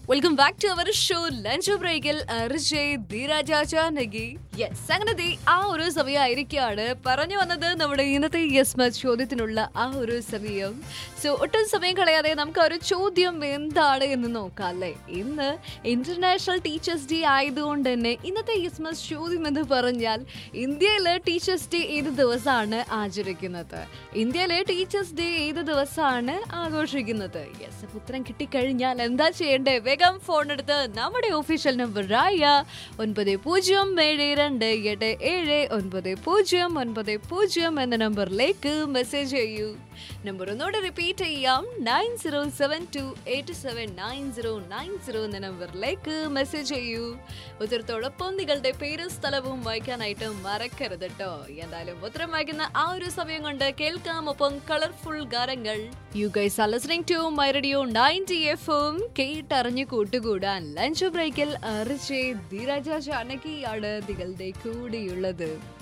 welcome back to our show lunch ബ്രേക്കിൽ Rijay ധീരാജ Janaki yes അങ്ങനെ ദേ ആ ഒരു സമയമായിരിക്കാണ് പറഞ്ഞു വന്നത് നമ്മുടെ ഇന്നത്തെ യെസ് മച്ച് ചോദ്യത്തിനുള്ള ആ ഒരു സമയം സോ ഒട്ടും സമയം കളയാതെ നമുക്ക് ആ ഒരു ചോദ്യം എന്താണ് എന്ന് നോക്കാം അല്ലേ ഇന്ന് ഇന്റർനാഷണൽ ടീച്ചേഴ്സ് ഡേ ആയതുകൊണ്ട് തന്നെ ഇന്നത്തെ യെസ് മച്ച് ചോദ്യം എന്ന് പറഞ്ഞാൽ ഇന്ത്യയിലെ ടീച്ചേഴ്സ് ഡേ ഏത് ദിവസമാണ് ആചരിക്കുന്നത് ഇന്ത്യയിലെ ടീച്ചേഴ്സ് ഡേ ഏത് ദിവസമാണ് ആഘോഷിക്കുന്നത് യെസ് അപ്പൊ ഉത്തരം കിട്ടിക്കഴിഞ്ഞാൽ എന്താ ചെയ്യേണ്ടേ വേഗം ഫോൺ എടുത്ത് നമ്മുടെ ഒഫീഷ്യൽ നമ്പറായ ഒൻപത് പൂജ്യം ഏഴ് രണ്ട് എട്ട് ഏഴ് ഒൻപത് പൂജ്യം ഒൻപത് പൂജ്യം എന്ന നമ്പറിലേക്ക് മെസ്സേജ് ചെയ്യൂ നമ്പർ ഒന്നുകൂടെ റിപ്പീറ്റ് ചെയ്യാം nine zero seven two eight seven nine zero nine zero എന്ന നമ്പറിലേക്ക് മെസ്സേജ് ചെയ്യൂ ഉത്തരത്തോടൊപ്പം നിങ്ങളുടെ പേരും സ്ഥലവും വായിക്കാനായിട്ട് മറക്കരുത് കേട്ടോ എന്തായാലും ഉത്തരം വായിക്കുന്ന ആ ഒരു സമയം കൊണ്ട് കേൾക്കാം ഒപ്പം കളർഫുൾ ഗാനങ്ങൾ you guys are listening to my radio ninety എഫും കേട്ടറിഞ്ഞു കൂട്ടുകൂടാൻ ലഞ്ച് ബ്രേക്കിൽ അറിച്ച് ധീരജ ജാനകിയാണ് നിങ്ങളുടെ കൂടെയുള്ളത്